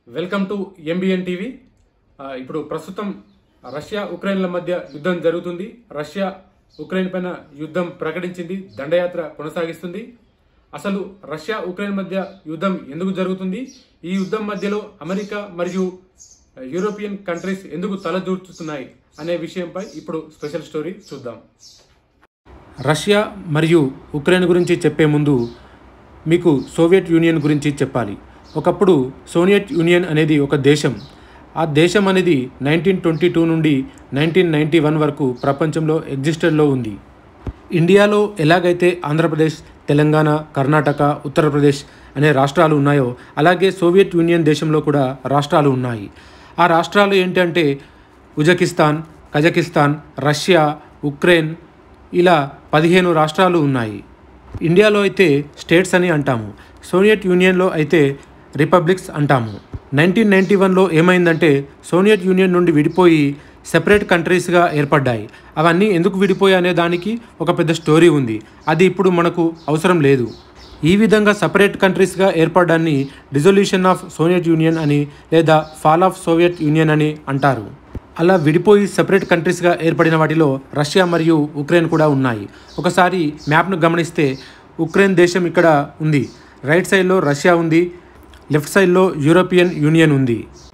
welcome to MBN TV ఆ, ఇప్పుడు ప్రస్తుతం రష్యా ఉక్రెయిన్ల మధ్య యుద్ధం జరుగుతుంది రష్యా ఉక్రెయిన్ పైన యుద్ధం ప్రకటించింది దండయాత్ర కొనసాగిస్తుంది అసలు రష్యా ఉక్రెయిన్ మధ్య యుద్ధం ఎందుకు జరుగుతుంది ఈ యుద్ధం మధ్యలో అమెరికా మరియు యూరోపియన్ కంట్రీస్ ఎందుకు తలదూర్చుతున్నాయి అనే విషయంపై ఇప్పుడు స్పెషల్ స్టోరీ చూద్దాం రష్యా మరియు ఉక్రెయిన్ గురించి చెప్పే ముందు మీకు సోవియట్ యూనియన్ గురించి చెప్పాలి ఒకప్పుడు సోవియట్ యూనియన్ అనేది ఒక దేశం ఆ దేశం అనేది నైన్టీన్ ట్వంటీ టూ నుండి నైన్టీన్ నైంటీ వన్ వరకు ప్రపంచంలో ఎగ్జిస్టెడ్లో ఉంది ఇండియాలో ఎలాగైతే ఆంధ్రప్రదేశ్ తెలంగాణ కర్ణాటక ఉత్తరప్రదేశ్ అనే రాష్ట్రాలు ఉన్నాయో అలాగే సోవియట్ యూనియన్ దేశంలో కూడా రాష్ట్రాలు ఉన్నాయి ఆ రాష్ట్రాలు ఏంటంటే ఉజకిస్తాన్ కజకిస్తాన్ రష్యా ఉక్రెయిన్ ఇలా పదిహేను రాష్ట్రాలు ఉన్నాయి ఇండియాలో అయితే స్టేట్స్ అని అంటాము సోవియట్ యూనియన్లో అయితే రిపబ్లిక్స్ అంటాము నైన్టీన్ నైంటీ వన్లో ఏమైందంటే సోవియట్ యూనియన్ నుండి విడిపోయి సెపరేట్ కంట్రీస్గా ఏర్పడ్డాయి అవన్నీ ఎందుకు విడిపోయాయి అనే దానికి ఒక పెద్ద స్టోరీ ఉంది అది ఇప్పుడు మనకు అవసరం లేదు ఈ విధంగా సపరేట్ కంట్రీస్గా ఏర్పడ్డాన్ని డిజొల్యూషన్ ఆఫ్ సోవియట్ యూనియన్ అని లేదా ఫాల్ ఆఫ్ సోవియట్ యూనియన్ అని అంటారు అలా విడిపోయి సెపరేట్ కంట్రీస్గా ఏర్పడిన వాటిలో రష్యా మరియు ఉక్రెయిన్ కూడా ఉన్నాయి ఒకసారి మ్యాప్ను గమనిస్తే ఉక్రెయిన్ దేశం ఇక్కడ ఉంది రైట్ సైడ్లో రష్యా ఉంది లెఫ్ట్ సైడ్లో యూరోపియన్ యూనియన్ ఉంది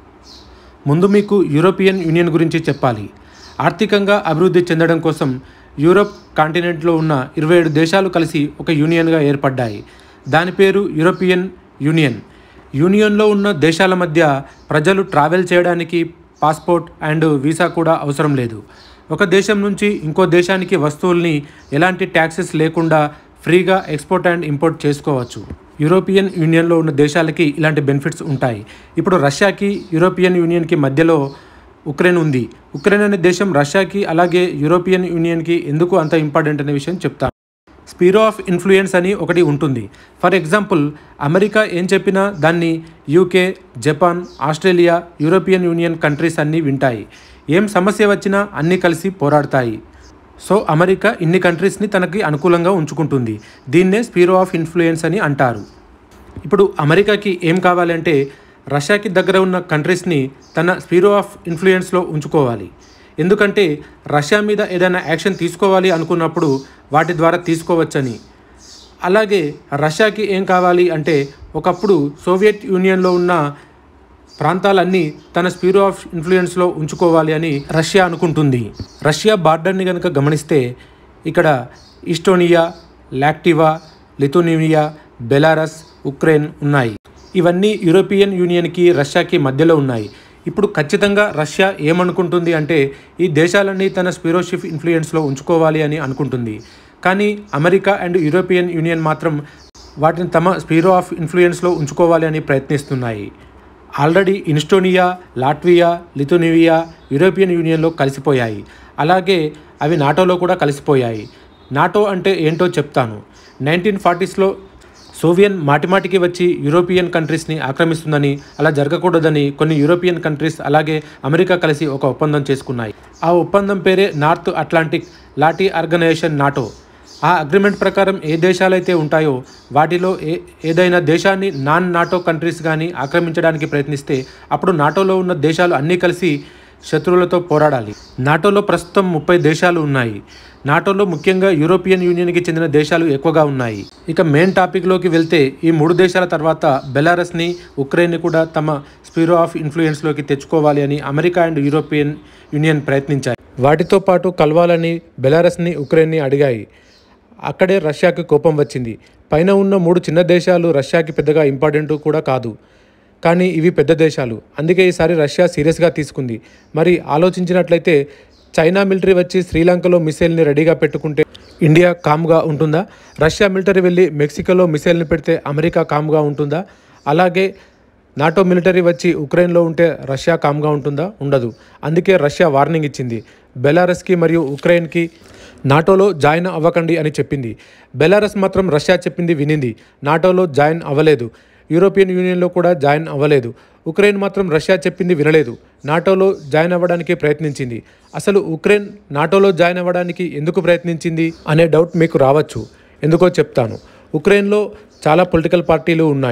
ముందు మీకు యూరోపియన్ యూనియన్ గురించి చెప్పాలి ఆర్థికంగా అభివృద్ధి చెందడం కోసం యూరోప్ కాంటినెంట్లో ఉన్న ఇరవై ఏడు దేశాలు కలిసి ఒక యూనియన్గా ఏర్పడ్డాయి దాని పేరు యూరోపియన్ యూనియన్ యూనియన్లో ఉన్న దేశాల మధ్య ప్రజలు ట్రావెల్ చేయడానికి పాస్పోర్ట్ అండ్ వీసా కూడా అవసరం లేదు ఒక దేశం నుంచి ఇంకో దేశానికి వస్తువుల్ని ఎలాంటి ట్యాక్సెస్ లేకుండా ఫ్రీగా ఎక్స్పోర్ట్ అండ్ ఇంపోర్ట్ చేసుకోవచ్చు యూరోపియన్ యూనియన్లో ఉన్న దేశాలకి ఇలాంటి బెనిఫిట్స్ ఉంటాయి ఇప్పుడు రష్యాకి యూరోపియన్ యూనియన్కి మధ్యలో ఉక్రెయిన్ ఉంది ఉక్రెయిన్ అనే దేశం రష్యాకి అలాగే యూరోపియన్ యూనియన్కి ఎందుకు అంత ఇంపార్టెంట్ అనే విషయం చెప్తాను స్పీరో ఆఫ్ ఇన్ఫ్లుయెన్స్ అని ఒకటి ఉంటుంది ఫర్ ఎగ్జాంపుల్ అమెరికా ఏం చెప్పినా దాన్ని UK Japan Australia European union countries అన్నీ వింటాయి ఏం సమస్య వచ్చినా అన్నీ కలిసి పోరాడతాయి సో అమెరికా ఇన్ని కంట్రీస్ని తనకి అనుకూలంగా ఉంచుకుంటుంది దీన్నే స్పీరో ఆఫ్ ఇన్ఫ్లుయెన్స్ అని అంటారు ఇప్పుడు అమెరికాకి ఏం కావాలంటే రష్యాకి దగ్గర ఉన్న కంట్రీస్ని తన స్పీరో ఆఫ్ ఇన్ఫ్లుయెన్స్లో ఉంచుకోవాలి ఎందుకంటే రష్యా మీద ఏదైనా యాక్షన్ తీసుకోవాలి అనుకున్నప్పుడు వాటి ద్వారా తీసుకోవచ్చని అలాగే రష్యాకి ఏం కావాలి అంటే ఒకప్పుడు సోవియట్ యూనియన్లో ఉన్న ప్రాంతాలన్నీ తన స్పీరో ఆఫ్ ఇన్ఫ్లుయెన్స్లో ఉంచుకోవాలి అని రష్యా అనుకుంటుంది రష్యా బార్డర్ని కనుక గమనిస్తే ఇక్కడ Estonia Latvia Lithuania Belarus Ukraine ఉన్నాయి ఇవన్నీ యూరోపియన్ యూనియన్కి రష్యాకి మధ్యలో ఉన్నాయి ఇప్పుడు ఖచ్చితంగా రష్యా ఏమనుకుంటుంది అంటే ఈ దేశాలన్నీ తన స్పీరోషిప్ ఇన్ఫ్లుయెన్స్లో ఉంచుకోవాలి అని అనుకుంటుంది కానీ అమెరికా అండ్ యూరోపియన్ యూనియన్ మాత్రం వాటిని తమ స్పీరో ఆఫ్ ఇన్ఫ్లుయెన్స్లో ఉంచుకోవాలి అని ప్రయత్నిస్తున్నాయి already Estonia Latvia Lithuania European యూనియన్లో కలిసిపోయాయి అలాగే అవి నాటోలో కూడా కలిసిపోయాయి నాటో అంటే ఏంటో చెప్తాను నైన్టీన్ ఫార్టీస్లో సోవియన్ మాటిమాటికి వచ్చి యూరోపియన్ కంట్రీస్ని ఆక్రమిస్తుందని అలా జరగకూడదని కొన్ని యూరోపియన్ కంట్రీస్ అలాగే అమెరికా కలిసి ఒక ఒప్పందం చేసుకున్నాయి ఆ ఒప్పందం పేరే North Atlantic treaty organization NATO ఆ అగ్రిమెంట్ ప్రకారం ఏ దేశాలైతే ఉంటాయో వాటిలో ఏ ఏదైనా దేశాన్ని నాన్ నాటో కంట్రీస్ కానీ ఆక్రమించడానికి ప్రయత్నిస్తే అప్పుడు నాటోలో ఉన్న దేశాలు అన్నీ కలిసి శత్రువులతో పోరాడాలి నాటోలో ప్రస్తుతం ముప్పై దేశాలు ఉన్నాయి నాటోలో ముఖ్యంగా యూరోపియన్ యూనియన్కి చెందిన దేశాలు ఎక్కువగా ఉన్నాయి ఇక మెయిన్ టాపిక్లోకి వెళ్తే ఈ మూడు దేశాల తర్వాత బెలారస్ని ఉక్రెయిన్ని కూడా తమ స్పీరో ఆఫ్ ఇన్ఫ్లుయెన్స్లోకి తెచ్చుకోవాలి అని అమెరికా అండ్ యూరోపియన్ యూనియన్ ప్రయత్నించాయి వాటితో పాటు కలవాలని బెలారస్ని ఉక్రెయిన్ని అడిగాయి అక్కడే రష్యాకి కోపం వచ్చింది పైన ఉన్న మూడు చిన్న దేశాలు రష్యాకి పెద్దగా ఇంపార్టెంట్ కూడా కాదు కానీ ఇవి పెద్ద దేశాలు అందుకే ఈసారి రష్యా సీరియస్గా తీసుకుంది మరి ఆలోచించినట్లయితే చైనా మిలిటరీ వచ్చి శ్రీలంకలో మిసైల్ని రెడీగా పెట్టుకుంటే ఇండియా కామ్గా ఉంటుందా రష్యా మిలిటరీ వెళ్ళి మెక్సికోలో మిసైల్ని పెడితే అమెరికా కామ్గా ఉంటుందా అలాగే నాటో మిలిటరీ వచ్చి ఉక్రెయిన్లో ఉంటే రష్యా కామ్గా ఉంటుందా ఉండదు అందుకే రష్యా వార్నింగ్ ఇచ్చింది బెలారస్కి మరియు ఉక్రెయిన్కి నాటోలో జాయిన్ అవ్వకండి అని చెప్పింది బెలారస్ మాత్రం రష్యా చెప్పింది వినింది నాటోలో జాయిన్ అవ్వలేదు యూరోపియన్ యూనియన్లో కూడా జాయిన్ అవ్వలేదు ఉక్రెయిన్ మాత్రం రష్యా చెప్పింది వినలేదు నాటోలో జాయిన్ అవ్వడానికి ప్రయత్నించింది అసలు ఉక్రెయిన్ నాటోలో జాయిన్ అవ్వడానికి ఎందుకు ప్రయత్నించింది అనే డౌట్ మీకు రావచ్చు ఎందుకో చెప్తాను ఉక్రెయిన్లో చాలా పొలిటికల్ పార్టీలు ఉన్నాయి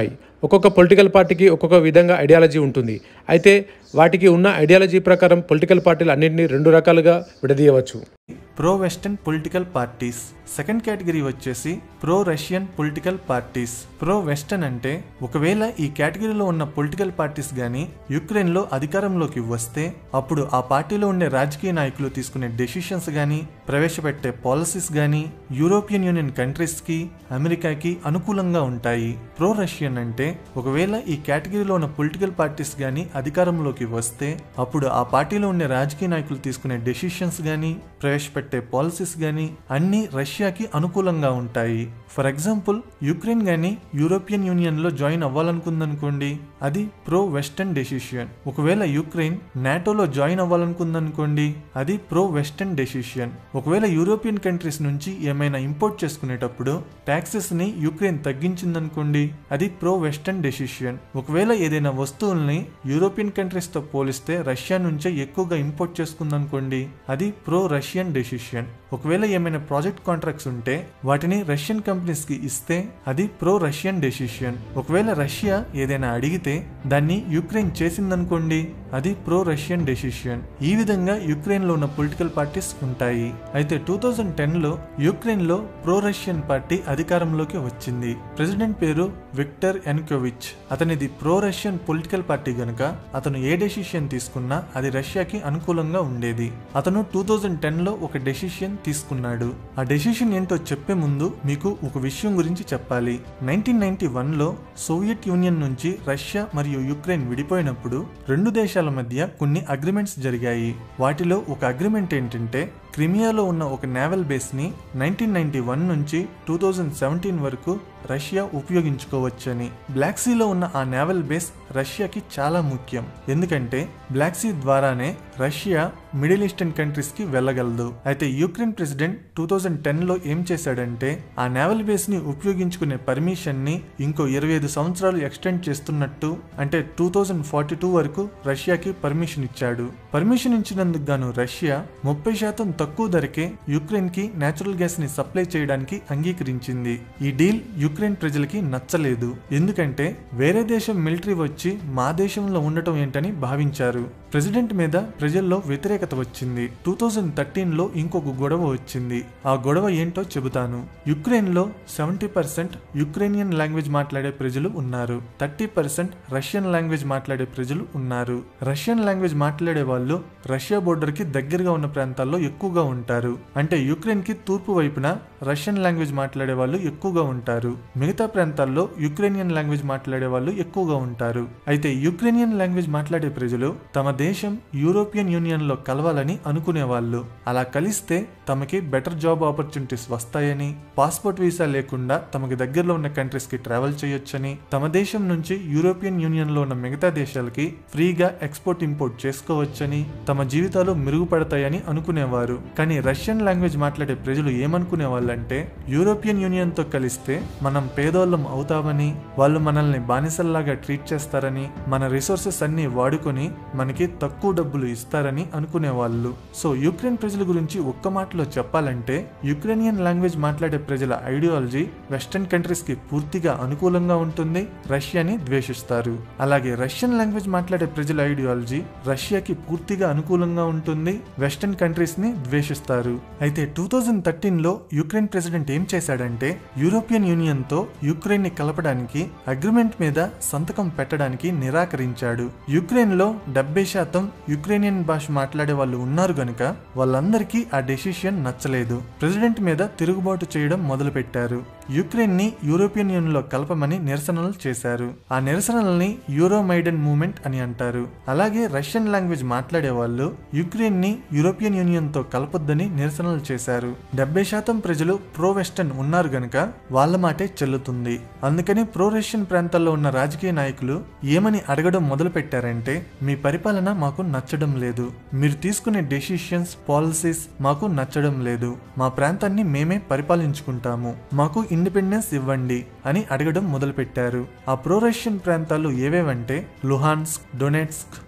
ఒక్కొక్క పొలిటికల్ పార్టీకి ఒక్కొక్క విధంగా ఐడియాలజీ ఉంటుంది అయితే వాటికి ఉన్న ఐడియాలజీ ప్రకారం పొలిటికల్ పార్టీలు అన్నింటినీ రెండు రకాలుగా విడదీయవచ్చు pro western political parties second category వచ్చేసి pro Russian political parties pro western అంటే ఒకవేళ ఈ కేటగిరీలో ఉన్న పొలిటికల్ పార్టీస్ గాని యుక్రెయిన్ లో అధికారంలోకి వస్తే అప్పుడు ఆ పార్టీలో ఉండే రాజకీయ నాయకులు తీసుకునే డెసిషన్స్ గాని ప్రవేశపెట్టే పాలసీస్ గాని యూరోపియన్ యూనియన్ కంట్రీస్ కి అమెరికాకి అనుకూలంగా ఉంటాయి ప్రో రష్యన్ అంటే ఒకవేళ ఈ కేటగిరీలో ఉన్న పొలిటికల్ పార్టీస్ గాని అధికారంలోకి వస్తే అప్పుడు ఆ పార్టీలో ఉండే రాజకీయ నాయకులు తీసుకునే డెసిషన్స్ గాని ప్రవేశపెట్టే పాలసీస్ గాని అన్ని రష్యాకి అనుకూలంగా ఉంటాయి ఫర్ ఎగ్జాంపుల్ యుక్రెయిన్ గాని యూరోపియన్ యూనియన్ లో జాయిన్ అవ్వాలనుకుందనుకోండి అది ప్రో వెస్టర్న్ డెసిషన్ ఒకవేళ యుక్రెయిన్ నాటోలో జాయిన్ అవ్వాలనుకుందనుకోండి అది ప్రో వెస్టర్న్ డెసిషన్ ఒకవేళ యూరోపియన్ కంట్రీస్ నుంచి ఏమైనా ఇంపోర్ట్ చేసుకునేటప్పుడు ట్యాక్సెస్ ని యుక్రెయిన్ తగ్గించిందనుకోండి అది ప్రో వెస్టర్న్ డెసిషన్ ఒకవేళ ఏదైనా వస్తువుల్ని యూరోపియన్ కంట్రీస్ తో పోలిస్తే రష్యా నుంచే ఎక్కువగా ఇంపోర్ట్ చేసుకుందనుకోండి అది ప్రో రష్యన్ డెసిషన్ ఒకవేళ ఏమైనా ప్రాజెక్ట్ కాంట్రాక్ట్స్ ఉంటే వాటిని రష్యన్ కంపెనీస్ కి ఇస్తే అది ప్రో రష్యన్ డెసిషన్ ఒకవేళ రష్యా ఏదైనా అడిగితే దాన్ని యుక్రెయిన్ చేసిందనుకోండి అది ప్రో రష్యన్ డెసిషన్ ఈ విధంగా యుక్రెయిన్ లో ఉన్న పొలిటికల్ పార్టీస్ ఉంటాయి అయితే టూ థౌజండ్ టెన్ లో యుక్రెయిన్ లో ప్రో రష్యన్ పార్టీ అధికారంలోకి వచ్చింది ప్రెసిడెంట్ పేరు విక్టర్ ఎన్కోవిచ్ అతనిది ప్రో రష్యన్ పొలిటికల్ పార్టీ గనుక అతను ఏ డెసిషన్ తీసుకున్నా అది రష్యాకి అనుకూలంగా ఉండేది అతను టూ థౌజండ్ టెన్ లో ఒక డెసిషన్ తీసుకున్నాడు ఆ డెసిషన్ ఏంటో చెప్పే ముందు మీకు ఒక విషయం గురించి చెప్పాలి నైన్టీన్ నైన్టీ వన్ లో సోవియట్ యూనియన్ నుంచి రష్యా మరియు యుక్రెయిన్ విడిపోయినప్పుడు రెండు దేశాల మధ్య కొన్ని అగ్రిమెంట్స్ జరిగాయి వాటిలో ఒక అగ్రిమెంట్ ఏంటంటే క్రిమియాలో ఉన్న ఒక నేవల్ బేస్ ని నైన్టీన్ నైన్టీ వన్ నుంచి టూ థౌజండ్ సెవెంటీన్ వరకు రష్యా ఉపయోగించుకోవచ్చని బ్లాక్ సీలో ఉన్న ఆ నేవల్ బేస్ రష్యాకి చాలా ముఖ్యం ఎందుకంటే బ్లాక్ సీ ద్వారానే రష్యా మిడిల్ ఈస్టర్న్ కంట్రీస్ కి వెళ్ళగలదు అయితే Ukraine president two thousand ten లో ఏం చేశాడంటే ఆ నేవల్ బేస్ ని ఉపయోగించుకునే పర్మిషన్ ని ఇంకో ఇరవై ఐదు సంవత్సరాలు ఎక్స్టెండ్ చేస్తున్నట్టు అంటే టూ థౌజండ్ ఫార్టీ టూ వరకు రష్యాకి పర్మిషన్ ఇచ్చాడు పర్మిషన్ ఇచ్చినందుకు గాను రష్యా ముప్పై శాతం తక్కువ ధరకే యుక్రెయిన్ కి నేచురల్ గ్యాస్ ని సప్లై చేయడానికి అంగీకరించింది ఈ డీల్ యుక్రెయిన్ ప్రజలకి నచ్చలేదు ఎందుకంటే వేరే దేశం మిలిటరీ వచ్చి మా దేశంలో ఉండటం ఏంటని భావించారు ప్రెసిడెంట్ మీద ప్రజల్లో వ్యతిరేకత వచ్చింది టూ థౌజండ్ థర్టీన్ లో ఇంకొక గొడవ వచ్చింది ఆ గొడవ ఏంటో చెబుతాను యుక్రెయిన్ లో సెవెంటీ పర్సెంట్ యుక్రెయినియన్ లాంగ్వేజ్ మాట్లాడే ప్రజలు ఉన్నారు థర్టీ పర్సెంట్ రష్యన్ లాంగ్వేజ్ మాట్లాడే ప్రజలు ఉన్నారు రష్యన్ లాంగ్వేజ్ మాట్లాడే వాళ్ళు రష్యా బోర్డర్ కి దగ్గరగా ఉన్న ప్రాంతాల్లో ఎక్కువగా ఉంటారు అంటే యుక్రెయిన్ కి తూర్పు వైపున రష్యన్ లాంగ్వేజ్ మాట్లాడే వాళ్ళు ఎక్కువగా ఉంటారు మిగతా ప్రాంతాల్లో యుక్రెయినియన్ లాంగ్వేజ్ మాట్లాడే వాళ్ళు ఎక్కువగా ఉంటారు అయితే యుక్రెయినియన్ లాంగ్వేజ్ మాట్లాడే ప్రజలు తమ దేశం యూరోపియన్ యూనియన్ లో కలవాలని అనుకునేవాళ్ళు అలా కలిస్తే తమకి బెటర్ జాబ్ ఆపర్చునిటీస్ వస్తాయని పాస్పోర్ట్ వీసా లేకుండా తమకి దగ్గరలో ఉన్న కంట్రీస్ కి ట్రావెల్ చేయొచ్చని తమ దేశం నుంచి యూరోపియన్ యూనియన్ లో ఉన్న మిగతా దేశాలకి ఫ్రీగా ఎక్స్పోర్ట్ ఇంపోర్ట్ చేసుకోవచ్చని తమ జీవితాలు మెరుగుపడతాయని అనుకునేవారు కానీ రష్యన్ లాంగ్వేజ్ మాట్లాడే ప్రజలు ఏమనుకునే వాళ్ళంటే యూరోపియన్ యూనియన్ తో కలిస్తే మనం పేదోళ్ళం అవుతామని వాళ్ళు మనల్ని బానిసల్లాగా ట్రీట్ చేస్తారని మన రిసోర్సెస్ అన్ని వాడుకొని మనకి తక్కువ డబ్బులు ఇస్తారని అనుకునేవాళ్ళు సో యుక్రెయిన్ ప్రజల గురించి ఒక్క మాటలో చెప్పాలంటే యుక్రెయినియన్ లాంగ్వేజ్ మాట్లాడే ప్రజల ఐడియాలజీ వెస్టర్న్ కంట్రీస్ కి పూర్తిగా అనుకూలంగా ఉంటుంది రష్యాని ద్వేషిస్తారు అలాగే రష్యన్ లాంగ్వేజ్ మాట్లాడే ప్రజల ఐడియాలజీ రష్యాకి పూర్తిగా అనుకూలంగా ఉంటుంది వెస్టర్న్ కంట్రీస్ ని ద్వేషిస్తారు అయితే టూ థౌజండ్ థర్టీన్ లో యుక్రెయిన్ ప్రెసిడెంట్ ఏం చేశాడంటే యూరోపియన్ యూనియన్ తో యుక్రెయిన్ ని కలపడానికి అగ్రిమెంట్ మీద సంతకం పెట్టడానికి నిరాకరించాడు యుక్రెయిన్ లో డెబ్బై శాతం యుక్రెయినియన్ భాష మాట్లాడే వాళ్ళు ఉన్నారు గనుక వాళ్ళందరికీ ఆ డెసిషన్ నచ్చలేదు ప్రెసిడెంట్ మీద తిరుగుబాటు చేయడం మొదలుపెట్టారు యుక్రెయిన్ ని యూరోపియన్ యూనియన్ లో కలపమని నిరసనలు చేశారు ఆ నిరసనల్ని యూరోమైడన్ మూవ్మెంట్ అని అంటారు అలాగే రష్యన్ లాంగ్వేజ్ మాట్లాడే వాళ్ళు యుక్రెయిన్ ని యూరోపియన్ యూనియన్ తో కలపొద్దని నిరసనలు చేశారు డెబ్బై శాతం ప్రజలు ప్రో వెస్టర్న్ ఉన్నారు గనుక వాళ్ళ మాటే చెల్లుతుంది అందుకని ప్రో రష్యన్ ప్రాంతాల్లో ఉన్న రాజకీయ నాయకులు ఏమని అడగడం మొదలు పెట్టారంటే మీ పరిపాలన మాకు నచ్చడం లేదు మీరు తీసుకునే డెసిషన్స్ పాలసీస్ మాకు నచ్చడం లేదు మా ప్రాంతాన్ని మేమే పరిపాలించుకుంటాము మాకు ఇండిపెండెన్స్ ఇవ్వండి అని అడగడం మొదలుపెట్టారు ఆ ప్రో రష్యన్ ప్రాంతాలు ఏవేవంటే లుహాన్స్క్ డొనెట్స్క్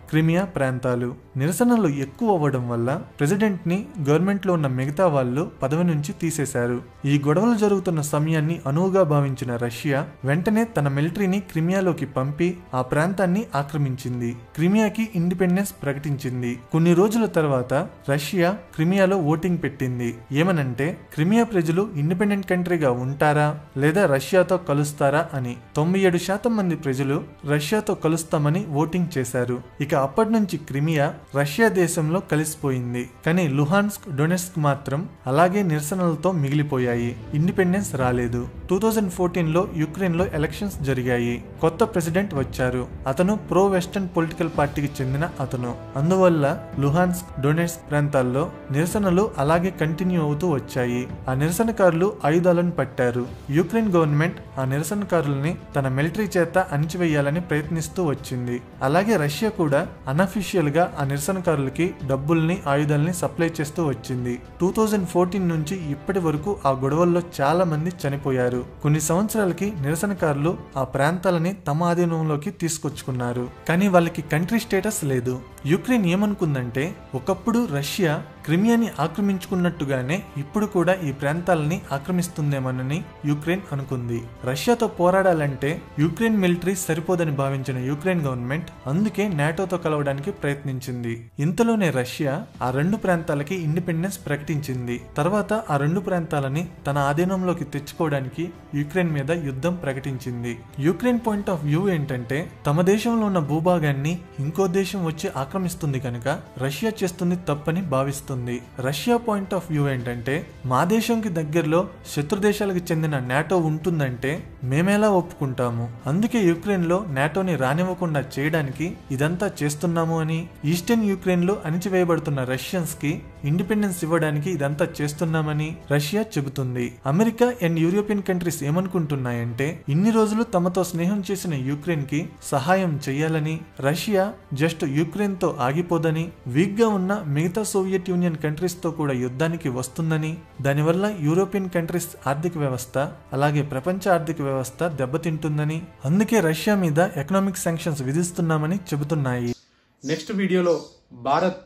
క్రిమియా ప్రాంతాలు నిరసనలు ఎక్కువ అవ్వడం వల్ల ప్రెసిడెంట్ ని గవర్నమెంట్ లో ఉన్న మిగతా వాళ్ళు పదవి నుంచి తీసేశారు ఈ గొడవలు జరుగుతున్న సమయాన్ని అనువుగా భావించిన రష్యా వెంటనే తన మిలిటరీని క్రిమియాలోకి పంపి ఆ ప్రాంతాన్ని ఆక్రమించింది క్రిమియాకి ఇండిపెండెన్స్ ప్రకటించింది కొన్ని రోజుల తర్వాత రష్యా క్రిమియాలో ఓటింగ్ పెట్టింది ఏమనంటే క్రిమియా ప్రజలు ఇండిపెండెంట్ కంట్రీగా ఉంటారా లేదా రష్యాతో కలుస్తారా అని తొంభై ఏడు శాతం మంది ప్రజలు రష్యాతో కలుస్తామని ఓటింగ్ చేశారు ఇక అప్పటి నుంచి క్రిమియా రష్యా దేశంలో కలిసిపోయింది కానీ లుహాన్స్క్ డొనెస్క్ మాత్రం అలాగే నిరసనలతో మిగిలిపోయాయి ఇండిపెండెన్స్ రాలేదు టూ థౌజండ్ ఫోర్టీన్ లో యుక్రెయిన్ లో ఎలక్షన్స్ జరిగాయి కొత్త ప్రెసిడెంట్ వచ్చారు అతను ప్రో వెస్టర్న్ పొలిటికల్ పార్టీకి చెందిన అతను అందువల్ల లుహాన్స్క్ డొనెట్స్క్ ప్రాంతాల్లో నిరసనలు అలాగే కంటిన్యూ అవుతూ వచ్చాయి ఆ నిరసనకారులు ఆయుధాలను పట్టారు యుక్రెయిన్ గవర్నమెంట్ ఆ నిరసనకారుల్ని తన మిలిటరీ చేత అణిచివేయాలని ప్రయత్నిస్తూ వచ్చింది అలాగే రష్యా కూడా అనఫిషియల్ గా ఆ నిరసనకారులకి డబ్బుల్ని ఆయుధాలని సప్లై చేస్తూ వచ్చింది టూ థౌజండ్ ఫోర్టీన్ నుంచి ఇప్పటి వరకు ఆ గొడవల్లో చాలా మంది చనిపోయారు కొన్ని సంవత్సరాలకి నిరసనకారులు ఆ ప్రాంతాలని తమ ఆధీనంలోకి తీసుకొచ్చుకున్నారు కానీ వాళ్ళకి కంట్రీ స్టేటస్ లేదు యుక్రెయిన్ ఏమనుకుందంటే ఒకప్పుడు రష్యా క్రిమియాని ఆక్రమించుకున్నట్టుగానే ఇప్పుడు కూడా ఈ ప్రాంతాలని ఆక్రమిస్తుందేమోనని యుక్రెయిన్ అనుకుంది రష్యాతో పోరాడాలంటే యుక్రెయిన్ మిలిటరీ సరిపోదని భావించిన యుక్రెయిన్ గవర్నమెంట్ అందుకే నాటోతో కలవడానికి ప్రయత్నించింది ఇంతలోనే రష్యా ఆ రెండు ప్రాంతాలకి ఇండిపెండెన్స్ ప్రకటించింది తర్వాత ఆ రెండు ప్రాంతాలని తన ఆధీనంలోకి తెచ్చుకోవడానికి యుక్రెయిన్ మీద యుద్ధం ప్రకటించింది యుక్రెయిన్ పాయింట్ ఆఫ్ వ్యూ ఏంటంటే తమ దేశంలో ఉన్న భూభాగాన్ని ఇంకో దేశం వచ్చి ఆక్రమిస్తుంది కనుక రష్యా చేస్తుంది తప్పని భావిస్తుంది రష్యా పాయింట్ ఆఫ్ వ్యూ ఏంటంటే మా దేశంకి దగ్గరలో శత్రు దేశాలకు చెందిన నాటో ఉంటుందంటే మేమేలా ఒప్పుకుంటాము అందుకే యుక్రెయిన్ లో నాటోని రానివ్వకుండా చేయడానికి ఇదంతా చేస్తున్నాము అని ఈస్టర్న్ యుక్రెయిన్ లో అణిచివేయబడుతున్న రష్యన్స్ కి ఇండిపెండెన్స్ ఇవ్వడానికి ఇదంతా చేస్తున్నామని రష్యా చెబుతుంది అమెరికా అండ్ యూరోపియన్ కంట్రీస్ ఏమనుకుంటున్నాయంటే ఇన్ని రోజులు తమతో స్నేహం చేసిన యుక్రెయిన్ కి సహాయం చేయాలని రష్యా జస్ట్ యుక్రెయిన్ తో ఆగిపోదని వీక్ గా ఉన్న మిగతా సోవియట్ యూనియన్ కంట్రీస్ తో కూడా యుద్ధానికి వస్తుందని దానివల్ల యూరోపియన్ కంట్రీస్ ఆర్థిక వ్యవస్థ అలాగే ప్రపంచ ఆర్థిక వ్యవస్థ దెబ్బతింటుందని అందుకే రష్యా మీద ఎకనామిక్ శాంక్షన్స్ విధిస్తున్నామని చెబుతున్నాయి నెక్స్ట్ వీడియోలో భారత్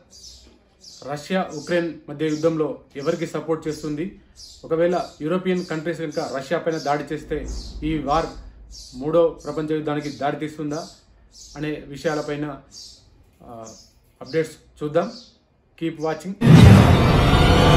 రష్యా ఉక్రెయిన్ మధ్య యుద్ధంలో ఎవరికి సపోర్ట్ చేస్తుంది ఒకవేళ యూరోపియన్ కంట్రీస్ కనుక రష్యా పైన దాడి చేస్తే ఈ వార్ మూడో ప్రపంచ యుద్ధానికి దారి తీస్తుందా అనే విషయాలపైన అప్డేట్స్ చూద్దాం కీప్ వాచింగ్